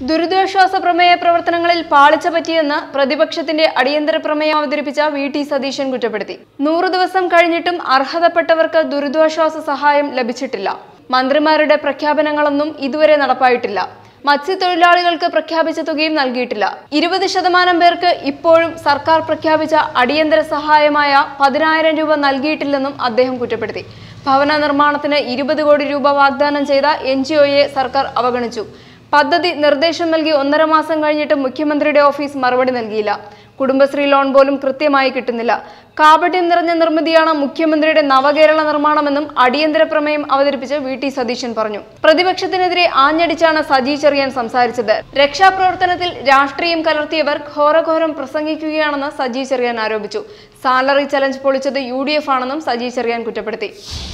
ദുരിതാശ്വാസ പ്രമേയ പ്രവർത്തനങ്ങളിൽ പാളിച്ച പറ്റിയെന്ന് പ്രതിപക്ഷത്തിന്റെ അടിയന്തര പ്രമേയം അവതരിപ്പിച്ച വി ടി സതീശൻ കുറ്റപ്പെടുത്തി നൂറു ദിവസം കഴിഞ്ഞിട്ടും അർഹതപ്പെട്ടവർക്ക് ദുരിതാശ്വാസ സഹായം ലഭിച്ചിട്ടില്ല മന്ത്രിമാരുടെ പ്രഖ്യാപനങ്ങളൊന്നും ഇതുവരെ നടപ്പായിട്ടില്ല മത്സ്യത്തൊഴിലാളികൾക്ക് പ്രഖ്യാപിച്ച തുകയും നൽകിയിട്ടില്ല ഇരുപത് ശതമാനം പേർക്ക് ഇപ്പോഴും സർക്കാർ പ്രഖ്യാപിച്ച അടിയന്തര സഹായമായ പതിനായിരം രൂപ നൽകിയിട്ടില്ലെന്നും അദ്ദേഹം കുറ്റപ്പെടുത്തി ഭവന നിർമ്മാണത്തിന് ഇരുപത് കോടി രൂപ വാഗ്ദാനം ചെയ്ത എൻ ജി ഒയെ സർക്കാർ അവഗണിച്ചു പദ്ധതി നിർദ്ദേശം നൽകി ഒന്നര മാസം കഴിഞ്ഞിട്ട് മുഖ്യമന്ത്രിയുടെ ഓഫീസ് മറുപടി നൽകിയില്ല കുടുംബശ്രീ ലോൺ പോലും കൃത്യമായി കിട്ടുന്നില്ല കാപട്യം നിറഞ്ഞ നിർമ്മിതിയാണ് മുഖ്യമന്ത്രിയുടെ നവകേരള നിർമ്മാണമെന്നും അടിയന്തര പ്രമേയം അവതരിപ്പിച്ച് വി ടി സതീശൻ പറഞ്ഞു പ്രതിപക്ഷത്തിനെതിരെ ആഞ്ഞടിച്ചാണ് സജി ചെറിയാൻ സംസാരിച്ചത് രക്ഷാപ്രവർത്തനത്തിൽ രാഷ്ട്രീയം കലർത്തിയവർ ഘോരഘോരം പ്രസംഗിക്കുകയാണെന്ന് സജി ചെറിയാൻ ആരോപിച്ചു സാലറി ചലഞ്ച് പൊളിച്ചത് യു ഡി എഫ് ആണെന്നും സജി ചെറിയാൻ കുറ്റപ്പെടുത്തി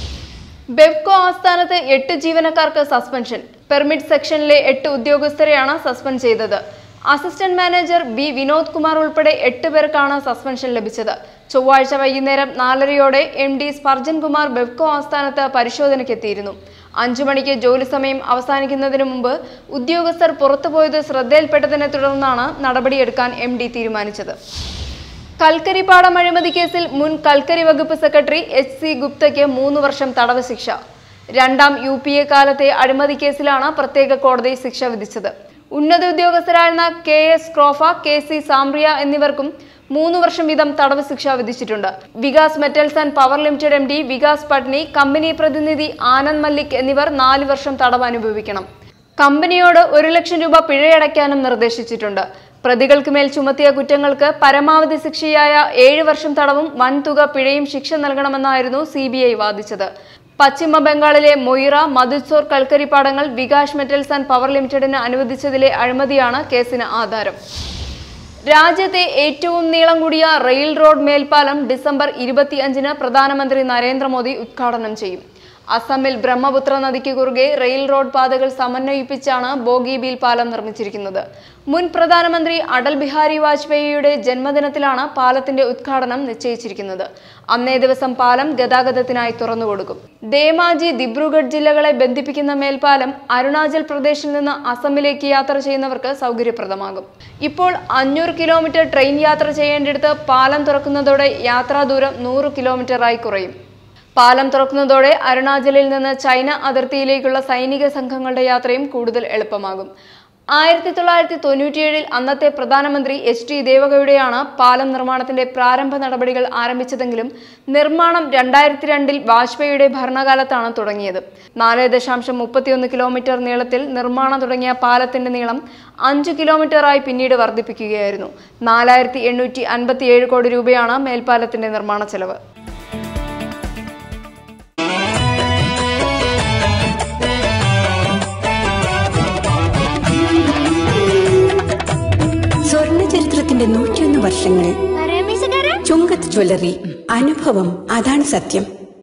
ബെവ്കോ ആസ്ഥാനത്ത് എട്ട് ജീവനക്കാർക്ക് സസ്പെൻഷൻ പെർമിറ്റ് സെക്ഷനിലെ എട്ട് ഉദ്യോഗസ്ഥരെയാണ് സസ്പെൻഡ് ചെയ്തത് assistant manager B Vinod Kumar ഉൾപ്പെടെ എട്ട് പേർക്കാണ് സസ്പെൻഷൻ ലഭിച്ചത് ചൊവ്വാഴ്ച വൈകുന്നേരം നാലരയോടെ എം ഡി സ്പർജൻ കുമാർ ബെവ്കോ ആസ്ഥാനത്ത് പരിശോധനയ്ക്കെത്തിയിരുന്നു അഞ്ചു മണിക്ക് ജോലി സമയം അവസാനിക്കുന്നതിന് മുമ്പ് ഉദ്യോഗസ്ഥർ പുറത്തുപോയത് ശ്രദ്ധയിൽപ്പെട്ടതിനെ തുടർന്നാണ് നടപടിയെടുക്കാൻ എം ഡി തീരുമാനിച്ചത് കൽക്കരിപ്പാടം അഴിമതി കേസിൽ മുൻ കൽക്കരി വകുപ്പ് സെക്രട്ടറി എച്ച് സി ഗുപ്തയ്ക്ക് മൂന്ന് വർഷം തടവ് ശിക്ഷ രണ്ടാം യു പി എ കാലത്തെ അഴിമതി കേസിലാണ് പ്രത്യേക കോടതി ശിക്ഷ വിധിച്ചത് ഉന്നത ഉദ്യോഗസ്ഥരായിരുന്ന K S Kropha K C Samria എന്നിവർക്കും മൂന്ന് വർഷം വീതം തടവ് ശിക്ഷ വിധിച്ചിട്ടുണ്ട് Vikas metals and power limited M D Vikas Patni company പ്രതിനിധി ആനന്ദ് മല്ലിക് എന്നിവർ നാല് വർഷം തടവ് അനുഭവിക്കണം കമ്പനിയോട് ഒരു ലക്ഷം രൂപ പിഴയടയ്ക്കാനും നിർദ്ദേശിച്ചിട്ടുണ്ട് പ്രതികൾക്ക് മേൽ ചുമത്തിയ കുറ്റങ്ങൾക്ക് പരമാവധി ശിക്ഷയായ ഏഴ് വർഷം തടവും വൻതുക പിഴയും ശിക്ഷ നൽകണമെന്നായിരുന്നു സി ബി ഐ വാദിച്ചത് പശ്ചിമ ബംഗാളിലെ മൊയ്റ മധുസോർ കൽക്കരിപ്പാടങ്ങൾ വികാസ് മെറ്റൽസ് ആൻഡ് പവർ ലിമിറ്റഡിന് അനുവദിച്ചതിലെ അഴിമതിയാണ് കേസിന് ആധാരം രാജ്യത്തെ ഏറ്റവും നീളം കൂടിയ റെയിൽ റോഡ് മേൽപ്പാലം ഡിസംബർ ഇരുപത്തിയഞ്ചിന് പ്രധാനമന്ത്രി നരേന്ദ്രമോദി ഉദ്ഘാടനം ചെയ്യും അസമിൽ ബ്രഹ്മപുത്ര നദിക്ക് കുറുകെ റെയിൽ റോഡ് പാതകൾ സമന്വയിപ്പിച്ചാണ് ബോഗിബീൽ പാലം നിർമ്മിച്ചിരിക്കുന്നത് മുൻ പ്രധാനമന്ത്രി അടൽ ബിഹാരി വാജ്പേയിയുടെ ജന്മദിനത്തിലാണ് പാലത്തിന്റെ ഉദ്ഘാടനം നിശ്ചയിച്ചിരിക്കുന്നത് അന്നേ ദിവസം പാലം ഗതാഗതത്തിനായി തുറന്നുകൊടുക്കും ദേമാജി ദിബ്രുഗഡ് ജില്ലകളെ ബന്ധിപ്പിക്കുന്ന മേൽപ്പാലം അരുണാചൽ പ്രദേശിൽ നിന്ന് അസമിലേക്ക് യാത്ര ചെയ്യുന്നവർക്ക് സൗകര്യപ്രദമാകും ഇപ്പോൾ അഞ്ഞൂറ് കിലോമീറ്റർ ട്രെയിൻ യാത്ര ചെയ്യേണ്ടിടത്ത് പാലം തുറക്കുന്നതോടെ യാത്രാദൂരം നൂറ് കിലോമീറ്ററായി കുറയും പാലം തുറക്കുന്നതോടെ അരുണാചലിൽ നിന്ന് ചൈന അതിർത്തിയിലേക്കുള്ള സൈനിക സംഘങ്ങളുടെ യാത്രയും കൂടുതൽ എളുപ്പമാകും ആയിരത്തി തൊള്ളായിരത്തി തൊണ്ണൂറ്റിയേഴിൽ അന്നത്തെ പ്രധാനമന്ത്രി എച്ച് ഡി ദേവഗൌഡയാണ് പാലം നിർമ്മാണത്തിന്റെ പ്രാരംഭ നടപടികൾ ആരംഭിച്ചതെങ്കിലും നിർമ്മാണം രണ്ടായിരത്തി രണ്ടിൽ വാജ്പേയിയുടെ ഭരണകാലത്താണ് തുടങ്ങിയത് നാല് ദശാംശം മുപ്പത്തിയൊന്ന് കിലോമീറ്റർ നീളത്തിൽ നിർമ്മാണം തുടങ്ങിയ പാലത്തിന്റെ നീളം അഞ്ച് കിലോമീറ്ററായി പിന്നീട് വർദ്ധിപ്പിക്കുകയായിരുന്നു നാലായിരത്തി എണ്ണൂറ്റി അൻപത്തിയേഴ് കോടി രൂപയാണ് മേൽപ്പാലത്തിന്റെ നിർമ്മാണ ചെലവ് സ്വർണ്ണ ചരിത്രത്തിന്റെ നൂറ്റിയൊന്ന് വർഷങ്ങൾ ചുങ്കത്ത് ജ്വല്ലറി അനുഭവം അതാണ് സത്യം